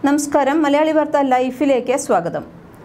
നമസ്കാരം മലയാളി വാർത്ത ലൈഫിലേക്ക് സ്വാഗതം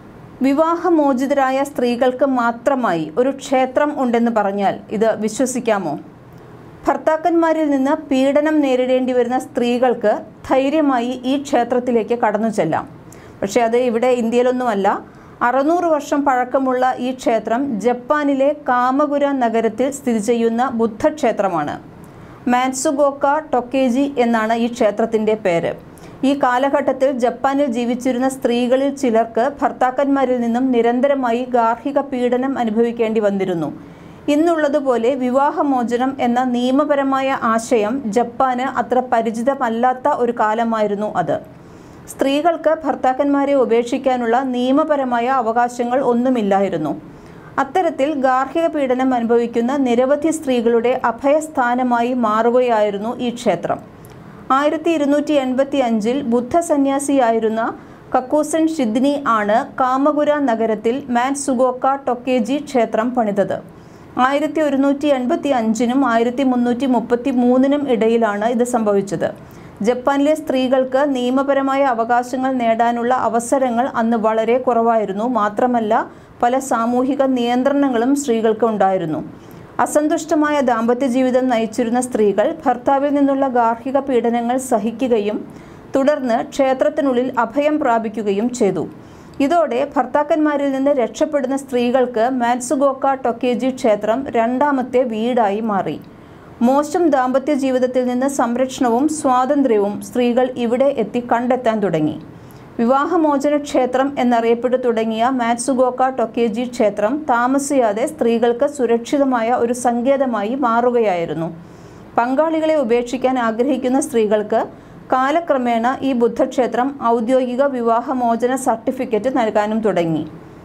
വിവാഹമോചിതരായ സ്ത്രീകൾക്ക് മാത്രമായി ഒരു ക്ഷേത്രം ഉണ്ടെന്ന് പറഞ്ഞാൽ ഇത് വിശ്വസിക്കാമോ ഭർത്താക്കന്മാരിൽ നിന്ന് പീഡനം നേരിടേണ്ടി വരുന്ന സ്ത്രീകൾക്ക് ധൈര്യമായി ഈ ക്ഷേത്രത്തിലേക്ക് കടന്നു ചെല്ലാം പക്ഷേ അത് ഇവിടെ ഇന്ത്യയിലൊന്നുമല്ല അറുന്നൂറ് വർഷം പഴക്കമുള്ള ഈ ക്ഷേത്രം ജപ്പാനിലെ കാമകുര നഗരത്തിൽ സ്ഥിതി ചെയ്യുന്ന ബുദ്ധക്ഷേത്രമാണ് മാൻസുഗോക്ക ടൊക്കേജി എന്നാണ് ഈ ക്ഷേത്രത്തിൻ്റെ പേര് ഈ കാലഘട്ടത്തിൽ ജപ്പാനിൽ ജീവിച്ചിരുന്ന സ്ത്രീകളിൽ ചിലർക്ക് ഭർത്താക്കന്മാരിൽ നിന്നും നിരന്തരമായി ഗാർഹിക പീഡനം അനുഭവിക്കേണ്ടി വന്നിരുന്നു ഇന്നുള്ളതുപോലെ വിവാഹമോചനം എന്ന നിയമപരമായ ആശയം ജപ്പാന് അത്ര പരിചിതമല്ലാത്ത ഒരു കാലമായിരുന്നു അത് സ്ത്രീകൾക്ക് ഭർത്താക്കന്മാരെ ഉപേക്ഷിക്കാനുള്ള നിയമപരമായ അവകാശങ്ങൾ ഒന്നുമില്ലായിരുന്നു അത്തരത്തിൽ ഗാർഹിക പീഡനം അനുഭവിക്കുന്ന നിരവധി സ്ത്രീകളുടെ അഭയസ്ഥാനമായി മാറുകയായിരുന്നു ഈ ക്ഷേത്രം ആയിരത്തി ഇരുന്നൂറ്റി എൺപത്തി അഞ്ചിൽ ബുദ്ധസന്യാസിയായിരുന്ന കക്കൂസൻ ഷിദ്നി ആണ് കാമകുര നഗരത്തിൽ മാൻസുഗോക്ക ടൊക്കേജി ക്ഷേത്രം പണിതത് ആയിരത്തി ഒരുന്നൂറ്റി എൺപത്തി അഞ്ചിനും ആയിരത്തി മുന്നൂറ്റി മുപ്പത്തി മൂന്നിനും ഇടയിലാണ് ഇത് സംഭവിച്ചത് ജപ്പാനിലെ സ്ത്രീകൾക്ക് നിയമപരമായ അവകാശങ്ങൾ നേടാനുള്ള അവസരങ്ങൾ അന്ന് വളരെ കുറവായിരുന്നു മാത്രമല്ല പല സാമൂഹിക നിയന്ത്രണങ്ങളും സ്ത്രീകൾക്ക് ഉണ്ടായിരുന്നു അസന്തുഷ്ടമായ ദാമ്പത്യ ജീവിതം നയിച്ചിരുന്ന സ്ത്രീകൾ ഭർത്താവിൽ നിന്നുള്ള ഗാർഹിക പീഡനങ്ങൾ സഹിക്കുകയും തുടർന്ന് ക്ഷേത്രത്തിനുള്ളിൽ അഭയം പ്രാപിക്കുകയും ചെയ്തു ഇതോടെ ഭർത്താക്കന്മാരിൽ നിന്ന് രക്ഷപ്പെടുന്ന സ്ത്രീകൾക്ക് മാൻസുഗോക്ക ടൊക്കേജി ക്ഷേത്രം രണ്ടാമത്തെ വീടായി മാറി മോശം ദാമ്പത്യ ജീവിതത്തിൽ നിന്ന് സംരക്ഷണവും സ്വാതന്ത്ര്യവും സ്ത്രീകൾ ഇവിടെ എത്തി കണ്ടെത്താൻ തുടങ്ങി വിവാഹമോചന ക്ഷേത്രം എന്നറിയപ്പെട്ടു തുടങ്ങിയ മാറ്റ്സുഗോക്ക ടൊക്കേജി ക്ഷേത്രം താമസിയാതെ സ്ത്രീകൾക്ക് സുരക്ഷിതമായ ഒരു സങ്കേതമായി മാറുകയായിരുന്നു പങ്കാളികളെ ഉപേക്ഷിക്കാൻ ആഗ്രഹിക്കുന്ന സ്ത്രീകൾക്ക് കാലക്രമേണ ഈ ബുദ്ധക്ഷേത്രം ഔദ്യോഗിക വിവാഹമോചന സർട്ടിഫിക്കറ്റ് നൽകാനും തുടങ്ങി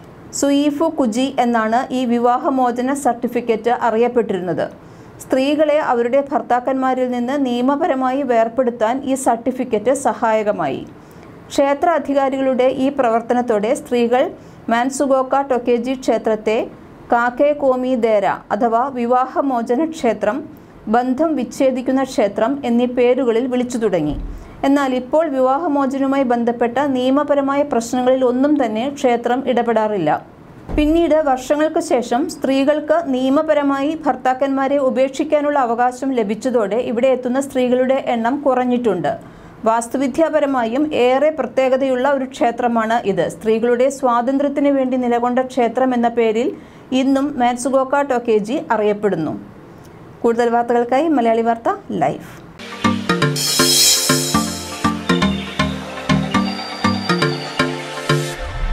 സുയീഫു കുജി എന്നാണ് ഈ വിവാഹമോചന സർട്ടിഫിക്കറ്റ് അറിയപ്പെട്ടിരുന്നത് സ്ത്രീകളെ അവരുടെ ഭർത്താക്കന്മാരിൽ നിന്ന് നിയമപരമായി വേർപെടുത്താൻ ഈ സർട്ടിഫിക്കറ്റ് സഹായകമായി ക്ഷേത്ര അധികാരികളുടെ ഈ പ്രവർത്തനത്തോടെ സ്ത്രീകൾ മാൻസുഗോക്ക ടൊക്കേജി ക്ഷേത്രത്തെ കാക്കേ കോമി ദേര അഥവാ വിവാഹമോചന ക്ഷേത്രം ബന്ധം വിച്ഛേദിക്കുന്ന ക്ഷേത്രം എന്നീ പേരുകളിൽ വിളിച്ചു തുടങ്ങി എന്നാൽ ഇപ്പോൾ വിവാഹമോചനവുമായി ബന്ധപ്പെട്ട നിയമപരമായ പ്രശ്നങ്ങളിൽ ഒന്നും തന്നെ ക്ഷേത്രം ഇടപെടാറില്ല പിന്നീട് വർഷങ്ങൾക്ക് ശേഷം സ്ത്രീകൾക്ക് നിയമപരമായി ഭർത്താക്കന്മാരെ ഉപേക്ഷിക്കാനുള്ള അവകാശം ലഭിച്ചതോടെ ഇവിടെ എത്തുന്ന സ്ത്രീകളുടെ എണ്ണം കുറഞ്ഞിട്ടുണ്ട് വാസ്തുവിദ്യാപരമായും ഏറെ പ്രത്യേകതയുള്ള ഒരു ക്ഷേത്രമാണ് ഇത് സ്ത്രീകളുടെ സ്വാതന്ത്ര്യത്തിന് വേണ്ടി നിലകൊണ്ട ക്ഷേത്രം എന്ന പേരിൽ ഇന്നും മാൻസുഗോക്ക ടൊക്കേജി അറിയപ്പെടുന്നു കൂടുതൽ വാർത്തകൾക്കായി മലയാളി വാർത്ത ലൈവ്